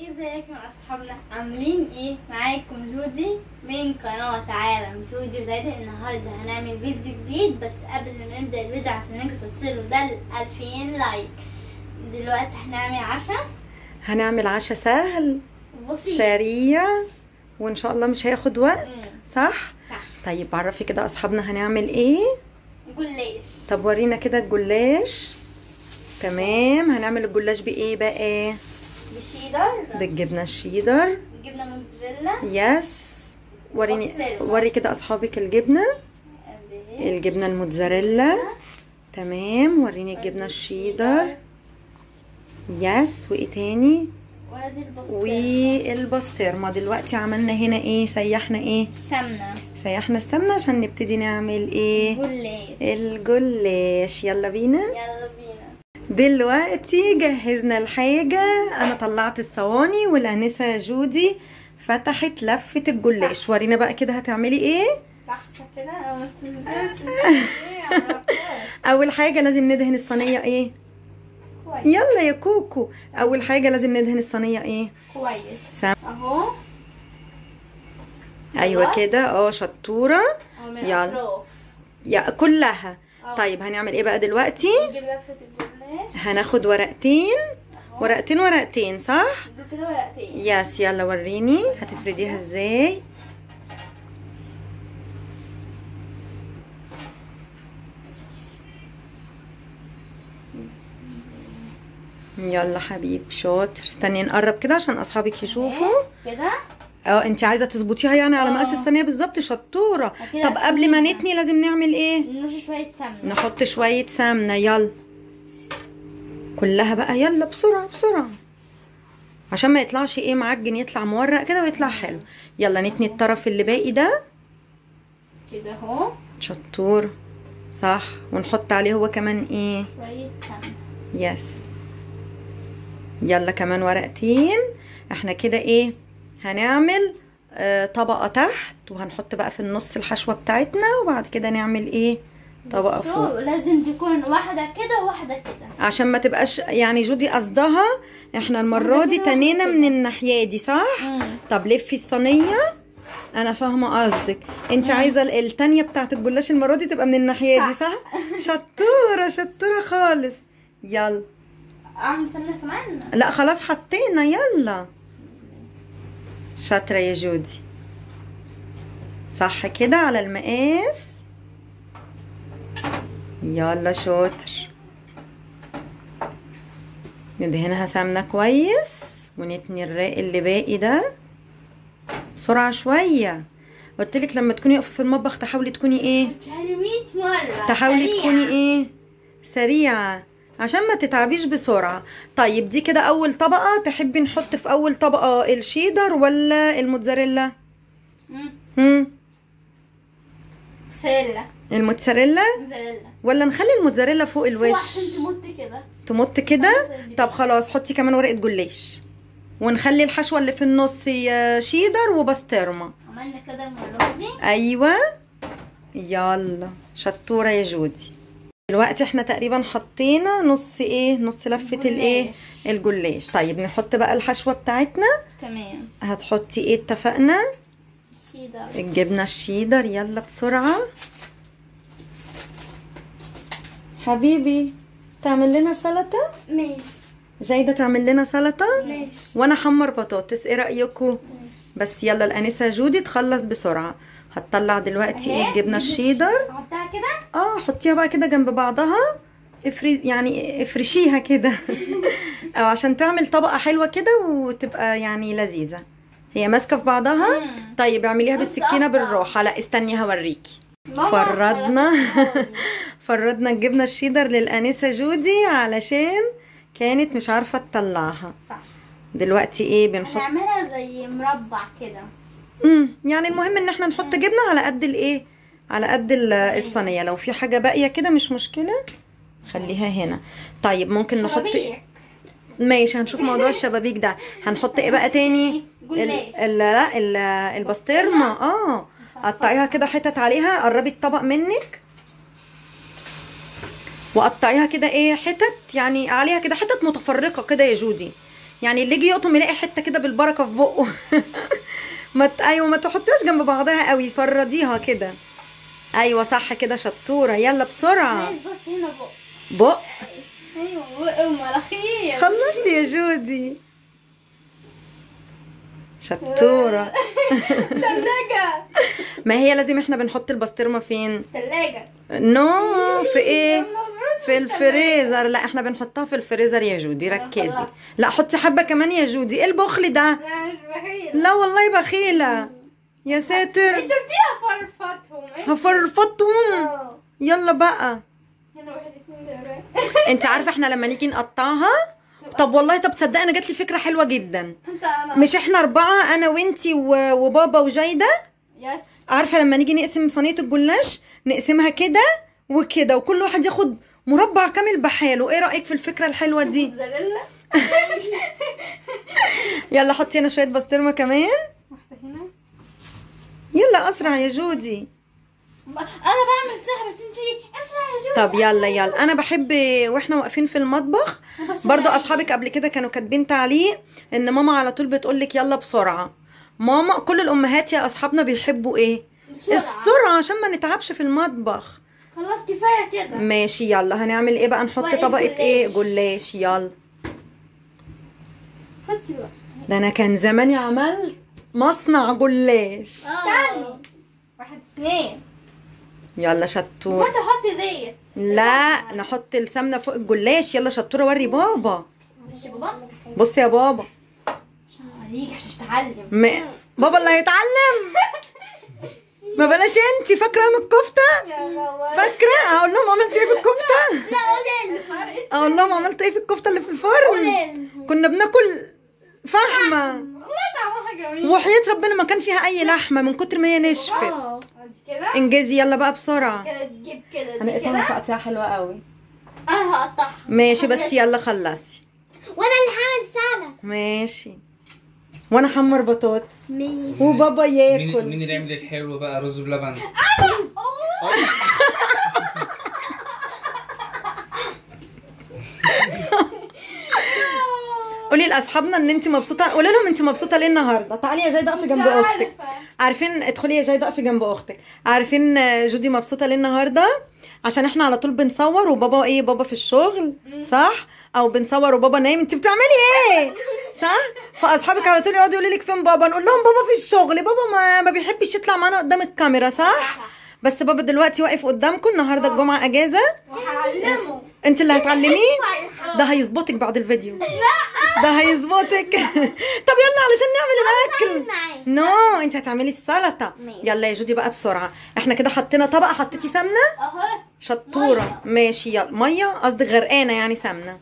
ازيكم يا اصحابنا عاملين ايه معاكم جودي من قناة عالم جودي بداية النهاردة هنعمل فيديو جديد بس قبل ما نبدأ الفيديو عشان انكم توصلوا ده ل 2000 لايك دلوقتي هنعمل عشاء هنعمل عشاء سهل بسيط سريع وان شاء الله مش هياخد وقت مم. صح صح طيب عرفي كده اصحابنا هنعمل ايه جلاش طب ورينا كده الجلاش تمام هنعمل الجلاش بايه بقى بشيدر بالجبنه الشيدر جبنة موتزاريلا يس وريني بسطرمة. وري كده اصحابك الجبنه ادي الجبنه الموتزاريلا تمام وريني الجبنه الشيدر يس وايه تاني وادي البسطرمة والبسطرمه دلوقتي عملنا هنا ايه سيحنا ايه سمنة سيحنا السمنه عشان نبتدي نعمل ايه جلاش الجلاش يلا بينا يلا بينا دلوقتي جهزنا الحاجة أنا طلعت الصواني والأنسة جودي فتحت لفة الجلاش ورينا بقى كده هتعملي ايه لحظة كده او ما تنسوش ايه معرفهاش. أول حاجة لازم ندهن الصينية ايه كويس يلا يا كوكو أول حاجة لازم ندهن الصينية ايه كويس سم... اهو أيوة خلاص. كده اه شطورة اهو من يلا. الاطراف يا كلها أهو. طيب هنعمل ايه بقى دلوقتي نجيب لفة الجلاش هناخد ورقتين اهو ورقتين ورقتين صح دول كده ورقتين يس يلا وريني هتفرديها ازاي يلا حبيب شاطر استني نقرب كده عشان اصحابك يشوفوا كده اه انت عايزه تظبطيها يعني على مقاس آه. الصينيه بالظبط شطوره كده طب قبل ما هتسيبها. نتني لازم نعمل ايه نرش شوية سمنة نحط شويه سمنه يلا كلها بقى يلا بسرعه بسرعه عشان ما يطلعش ايه معجن يطلع مورق كده ويطلع حلو يلا نتني الطرف اللي باقي ده كده اهو شطور صح ونحط عليه هو كمان ايه شوية سمنة يس يلا كمان ورقتين احنا كده ايه هنعمل آه طبقة تحت وهنحط بقى في النص الحشوة بتاعتنا وبعد كده نعمل ايه طبقة بصوا، فوق لازم تكون واحدة كده وواحدة كده عشان ما تبقاش يعني جودي قصدها احنا المرة دي كده تنينا كده. من الناحية دي صح مم. طب لفي الصينية انا فاهمة قصدك انت عايزة ال- التانية بتاعت الجلاش المرة دي تبقى من الناحية دي صح. صح شطورة شطورة خالص يلا اعمل سمنة كمان لا خلاص حطينا يلا شاطرة يا جودي صح كده على المقاس يلا شاطر ندهنها سمنة كويس ونتني الراق اللي باقي ده بسرعة شوية قلتلك لما تكوني واقفة في المطبخ تحاولي تكوني ايه قلتها 100 مرة تحاولي سريعة. تكوني ايه سريعة عشان ما تتعبيش بسرعة طيب دي كده اول طبقة تحبي نحط في اول طبقة الشيدر ولا الموتزاريلا مم. هم موتزاريلا الموتزاريلا موتزاريلا ولا نخلي الموتزاريلا فوق فوق الوش عشان تمط كده تمط كده طب خلاص حطي كمان ورقة جلاش ونخلي الحشوة اللي في النص يا شيدر وبسطرمة عملنا كده المرة دي ايوه يلا شطورة يا جودي دلوقتي احنا تقريبا حطينا نص ايه نص لفة الايه جلاش. الجلاش طيب نحط بقى الحشوة بتاعتنا تمام هتحطي ايه اتفقنا شيدر الجبنة الشيدر يلا بسرعة حبيبي تعمل لنا سلطة ماشي جايدة تعمل لنا سلطة ماشي وانا حمر بطاطس ايه رأيكم بس يلا الانسة جودي تخلص بسرعة هتطلع دلوقتي ايه أهي، الجبنة دي الشيدر احطها كده اه حطيها بقى كده جنب بعضها افري يعني افرشيها كده او عشان تعمل طبقة حلوة كده وتبقى يعني لذيذة هي ماسكة في بعضها مم. طيب اعمليها بس بالسكينة أقطع. بالراحة لا استني هوريكي ماما فردنا. فرطتها. فردنا الجبنة الشيدر للأنسة جودي علشان كانت مش عارفة تطلعها صح دلوقتي ايه بنحط هنعملها زي مربع كده امم يعني المهم ان احنا نحط جبنة على قد الايه على قد ال- الصينية لو في حاجة باقية كده مش مشكلة خليها هنا طيب ممكن نحط شبابيك. ماشي هنشوف موضوع الشبابيك ده هنحط ايه بقى تاني جلاش. ال- ال- لا ال- البسطرمة اه قطعيها كده حتت عليها قربي الطبق منك وقطعيها كده ايه حتت يعني عليها كده حتت متفرقة كده يا جودي يعني اللي يجي يقطم يلاقي حته كده بالبركه في بقه ما ت... ايوه ما تحطيهاش جنب بعضها قوي فرديها كده ايوه صح كده شطوره يلا بسرعه عايز بص هنا بق بق ايوه بق ومراخير خلصتي يا جودي شطوره ثلاجة ما هي لازم احنا بنحط البسطرمه فين ثلاجة نو في ايه المفروض في الفريزر لا احنا بنحطها في الفريزر يا جودي ركزي خلاص. لا حطي حبه كمان يا جودي ايه البخل ده لا مش بخيل لا والله بخيله يا ساتر انت بتديها فرفتهم إيه؟ هفرفطهم اه. يلا بقى هنا واحد اتنين تلاته انت عارفه احنا لما نيجي نقطعها طب والله طب تصدق انا جات لي فكره حلوه جدا انت انا مش احنا اربعه انا وانتي و- وبابا وجايده يس عارفه لما نيجي نقسم صينيه الجلاش نقسمها كده وكده وكل واحد ياخد مربع كامل بحاله ايه رايك في الفكره الحلوه دي موتزاريلا يلا حطي هنا شويه بسطرمه كمان واحدة هنا يلا اسرع يا جودي ب- انا بعمل ساعة بس انت اسرع يا جوز طب يلا يلا انا بحب واحنا واقفين في المطبخ بس برضو أنا- اصحابك قبل كده كانوا كاتبين تعليق ان ماما على طول بتقولك يلا بسرعه ماما كل الامهات يا اصحابنا بيحبوا ايه بسرعة. السرعه عشان ما نتعبش في المطبخ خلاص كفاية كده ماشي يلا هنعمل ايه بقى نحط وإيه طبقه جلاش؟ ايه جلاش يلا حطي بقى ده انا كان زماني عملت مصنع جلاش تاني واحد اتنين يلا شطور وانت حطي زيت لا نحط السمنه فوق الجلاش يلا شطوره وري بابا مش بابا بص يا بابا عشان اوريك عشان تتعلم م... بابا اللي هيتعلم ما بلاش انتي فاكره من الكفته يا غوار فاكره اقول لهم عملت ايه في الكفته لا قولي اقول لهم عملت ايه في الكفته اللي في الفرن كنا بناكل فحمه والله طعمها جميل وحياه ربنا ما كان فيها اي لحمه من كتر ما هي نشفت اه كده انجزي يلا بقى بسرعه كده تجيب كده دي هنقطعها كده تقطيعه حلوه قوي انا هقطعها ماشي بس يلا خلصي وانا اللي هعمل سلطه ماشي وانا حمر بطاطس ماشي وبابا مين ياكل مين اللي يعمل الحلو بقى رز بلبن قولي لاصحابنا ان انت مبسوطه قولي لهم انت مبسوطه ليه النهارده تعالي يا جايده اقفي جنب اختك عارفين ادخلي يا جايده اقفي جنب اختك عارفين آه، جودي مبسوطه ليه النهارده عشان احنا على طول بنصور وبابا ايه بابا في الشغل صح او بنصور وبابا نايم انت بتعملي ايه صح فاصحابك على طول يقعدوا يقولوا لك فين بابا نقول لهم بابا في الشغل بابا ما, ما بيحبش يطلع معانا قدام الكاميرا صح بس بابا دلوقتي واقف قدامكم النهارده الجمعه اجازه وهعلمه انت اللي هتعلميه ده هيظبطك بعد الفيديو ده هيظبطك طب يلا علشان نعمل الاكل معايا نو انت هتعملي السلطه ماشي. يلا يا جودي بقى بسرعه احنا كده حطينا طبقه حطيتي سمنه اهو شطوره ماشي يلا ميه قصدي غرقانه يعني سمنه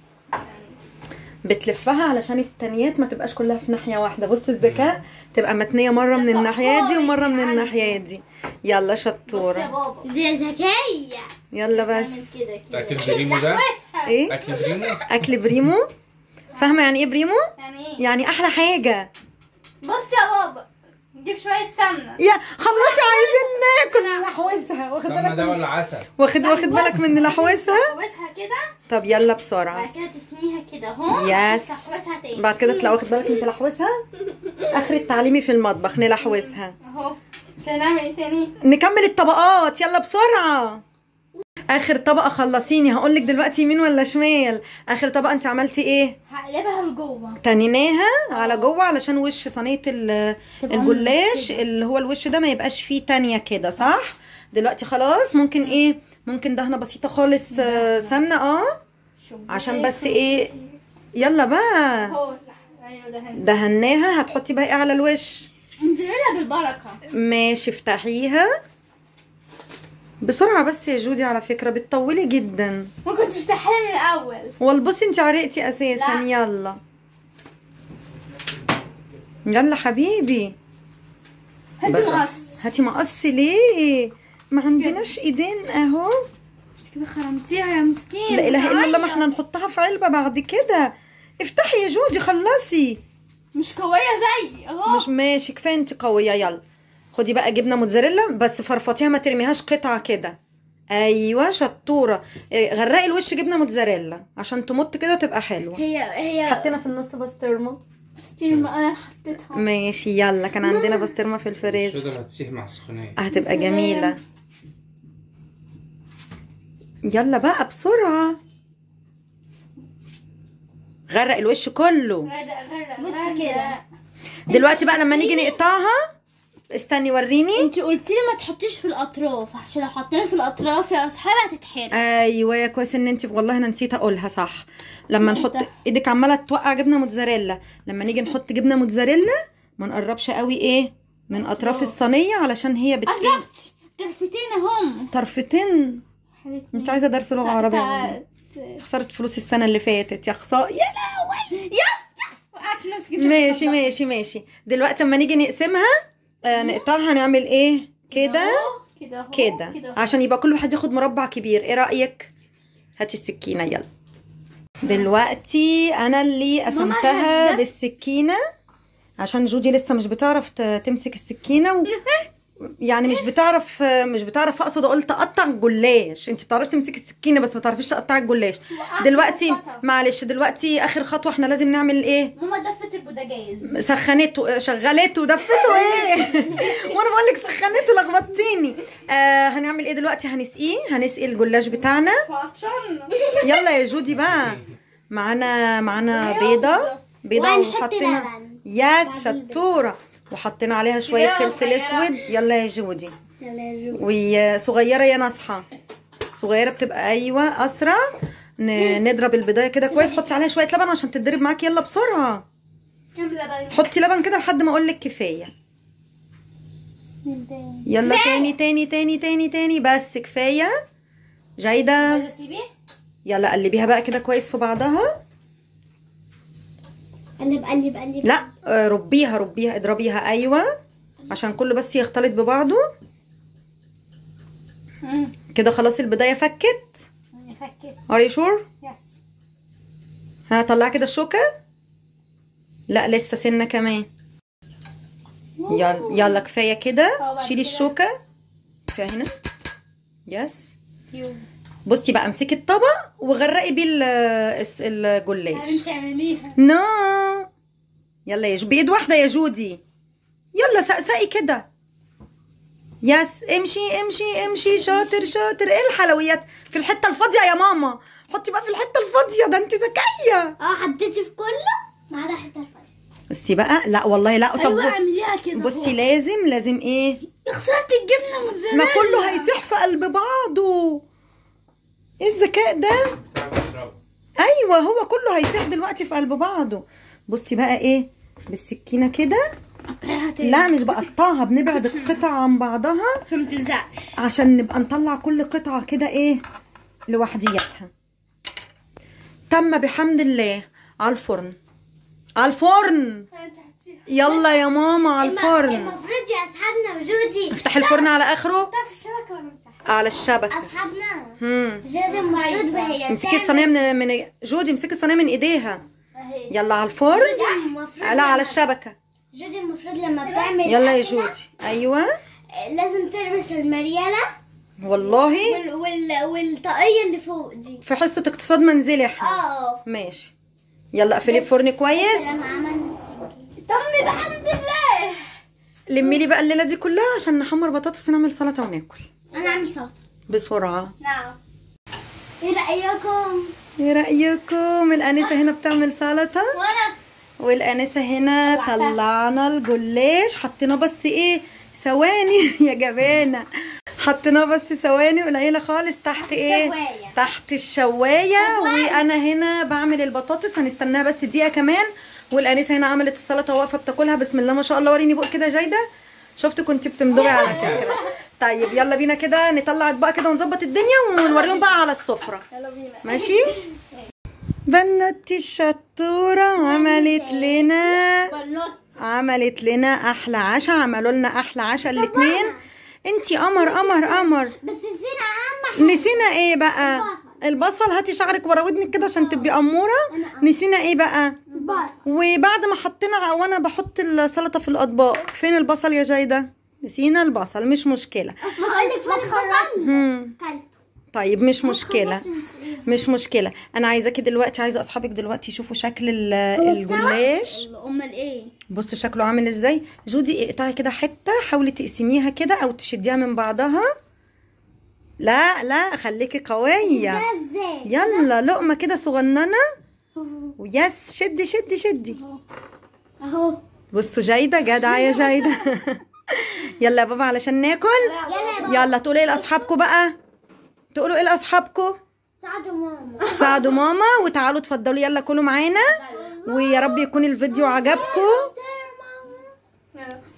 بتلفها علشان التانيات ما تبقاش كلها في ناحيه واحده بص الذكاء تبقى متنيه مره من الناحيه دي ومره من الناحيه دي يلا بص يا شطوره بابا دي ذكية يلا بس اعمل كده كده اكل بريمو ده ايه اكل بريمو اكل بريمو فاهمه يعني ايه بريمو يعني ايه يعني احلى حاجه بص يا بابا نجيب شوية سمنة يا خلصي عايزين ناكل نحوسها واخد سمنه بالك ده من- ولا عسل واخد واخد بالك من نحوسها تحوسها كده طب يلا بسرعه بعد كده تثنيها كده اهو يس. تحوسها تاني بعد كده تلاقي واخد بالك من تلحوسها اخر التعليمي في المطبخ نلحوسها اهو كده نعمل ايه تاني نكمل الطبقات يلا بسرعه اخر طبقه خلصيني هقول لك دلوقتي يمين ولا شمال اخر طبقه انت عملتي ايه هقلبها لجوه تنيناها على جوه علشان وش صينيه ال- تبقى الجلاش كده. اللي هو الوش ده ما يبقاش فيه تانية كده صح دلوقتي خلاص ممكن ايه ممكن دهنه بسيطه خالص آه، سمنه اه عشان بس ايه يلا بقى اهو ايوه ده هنا دهناها هتحطي بقى ايه على الوش موتزاريلا بالبركة ماشي افتحيها بسرعة بس يا جودي على فكرة بتطولي جدا ما كنتش تفتحها من الاول والبصي انت عرقتي اساسا لا. يلا يلا حبيبي هاتي بقى. مقص هاتي مقص ليه ما عندناش ايدين اهو مش كده خرمتيها يا مسكين لا اله الا الله ما بتعيط. احنا نحطها في علبة بعد كده افتحي يا جودي خلصي مش قوية زي اهو مش ماشي كفايه انت قويه يلا خدي بقى جبنه موتزاريلا بس فرفطيها ما ترميهاش قطعه كده ايوه شطوره إيه، غرقي الوش جبنه موتزاريلا عشان تمط كده تبقى حلوه هي هي حطينا في النص بسطرمه ستير ما انا حطيتها ماشي يلا كان عندنا بسطرمه في الفريزر الشجرة هتسيح مع السخونية هتبقى جميله يلا بقى بسرعه غرق الوش كله بص كده دلوقتي بقى لما نيجي نقطعها استني وريني انت قلت لي ما تحطيش في الاطراف عشان لو حطينا في الاطراف يا اصحابي هتتحرق ايوه يا كويس ان انت والله انا نسيت اقولها صح لما نحط ده. ايدك عماله توقع جبنه موتزاريلا لما نيجي نحط جبنه موتزاريلا ما نقربش قوي ايه من اطراف الصينيه علشان هي بت إيه؟ قربت طرفتين اهم طرفتين انت عايزه درس لغه عربيه تا- خسرت فلوس السنه اللي فاتت يا خساره يا لهوي يس يس وقعت ناس كتير ماشي ماشي ماشي دلوقتي اما نيجي نقسمها آه نقطعها نعمل ايه كده اهو، كده اهو، كده اهو. عشان يبقى كل واحد ياخد مربع كبير ايه رأيك هاتي السكينة يلا دلوقتي انا اللي قسمتها هزت. بالسكينة عشان جودي لسه مش بتعرف ت- تمسك السكينة و... يعني مش بتعرف مش بتعرف اقصد اقول تقطع الجلاش انت بتعرفي تمسكي السكينه بس ما تعرفيش تقطعي الجلاش وقعت دلوقتي القطع. معلش دلوقتي اخر خطوه احنا لازم نعمل ايه ماما دفت البوتاجاز سخنته شغلته دفته ايه وانا بقول لك سخنته لخبطتيني آه هنعمل ايه دلوقتي هنسقيه هنسقي الجلاش بتاعنا وعطشان يلا يا جودي بقى معانا معانا بيضه بيضه وهنحط وحطينا لبن. ياس شطوره وحطينا عليها شويه كده فلفل صغيرة. اسود يلا يا جودي يلا يا جو وصغيره يا نصحى الصغيره بتبقى ايوه اسرع ن- نضرب البيضايه كده كويس حطي عليها شويه لبن عشان تتضرب معاكي يلا بسرعه كم لبن حطي لبن كده لحد ما اقول لك كفايه يلا تاني تاني تاني تاني تاني بس كفايه جايده عايزة اسيبيه يلا قلبيها بقى كده كويس في بعضها قلب قلب قلب لا آه، ربيها ربيها اضربيها ايوه عشان كله بس يختلط ببعضه كده خلاص البدايه فكت فكت ار شور يس ها طلعي كده الشوكه لا لسه سنه كمان يلا يلا كفايه كده اه، بعد شيلي كده؟ الشوكه شوفي هنا يس يو بصي بقى امسكي الطبق وغرقي بيه ال- الس- الجلاش انت اعمليها نو يلا يا جو بايد واحده يا جودي يلا سقسقي كده يس امشي امشي امشي شاطر شاطر ايه الحلويات في الحته الفاضيه يا ماما حطي بقى في الحته الفاضيه ده انت ذكيه اه حطيتي في كله ما عدا حته الفرق بصي بقى لا والله لا طب ايوه اعمليها كده بصي لازم لازم ايه خسرت الجبنه موتزاريلا ما كله هيسيح في قلب بعضه ايه الذكاء ده ايوه هو كله هيسيح دلوقتي في قلب بعضه بصي بقى ايه بالسكينه كده قطعيها تاني لا مش بقطعها بنبعد القطع عن بعضها عشان ما تلزقش عشان نبقى نطلع كل قطعه كده ايه لوحديها تم بحمد الله على الفرن على الفرن يلا يا ماما على الفرن المفروض يا اصحابنا وجودي افتح الفرن على اخره في الشبكه ولا تحت على الشبكه اصحابنا هم جودي المفروض وهي امسكي الصينيه من من جودي امسكي الصينيه من ايديها يلا على الفرن لا على الشبكه جودي المفروض لما بتعمل يلا يا أكلة، جودي ايوه لازم تلبس المريالة والله وال... وال... والطاقية اللي فوق دي في حصه اقتصاد منزلي احنا اه ماشي يلا اقفلي الفرن كويس لما عملنا تم بحمد الله لمي لي بقى الليله دي كلها عشان نحمر بطاطس ونعمل سلطه وناكل انا عامل سلطة بسرعه نعم ايه رأيكم؟ ايه رايكم الانسه هنا بتعمل سلطه وانا والانسه هنا طلعتها. طلعنا الجلاش حطيناه بس ايه ثواني يا جبانه حطيناه بس ثواني قليله خالص تحت ايه الشواية. تحت الشوايه وانا هنا بعمل البطاطس هنستناها بس دقيقه كمان والانسه هنا عملت السلطه واقفه بتاكلها بسم الله ما شاء الله وريني بق كده جايده شفت كنت بتمضغي على فكره طيب يلا بينا كده نطلع اطباق كده ونظبط الدنيا ونوريهم بقى على السفره يلا بينا ماشي بنوتي الشطورة عملت لنا بنوت عملت لنا احلى عشاء عملوا لنا احلى عشاء الاتنين انتي قمر قمر قمر بس نسينا اهم نسينا ايه بقى البصل. البصل هاتي شعرك ورا ودنك كده عشان تبقي اموره نسينا ايه بقى بصل وبعد ما حطينا وانا بحط السلطه في الاطباق فين البصل يا جايده نسينا البصل مش مشكله ما اقول لك فين البصل هم. كلته طيب مش مشكله مش مشكله انا عايزاكي دلوقتي عايزه اصحابك دلوقتي يشوفوا شكل ال- الجلاش امال ايه بصوا شكله عامل ازاي جودي اقطعي كده حته حاولي تقسميها كده او تشديها من بعضها لا لا خليكي قويه ازاي يلا لقمه كده صغننه ويس شدي شدي شدي اهو بصوا جايده جدعه يا جايده يلا يا بابا علشان ناكل يلا يا يلا تقولوا ايه لاصحابكم بقى تقولوا ايه لاصحابكم ساعدوا ماما ساعدوا ماما وتعالوا اتفضلوا يلا كلوا معانا ويا رب يكون الفيديو عجبكم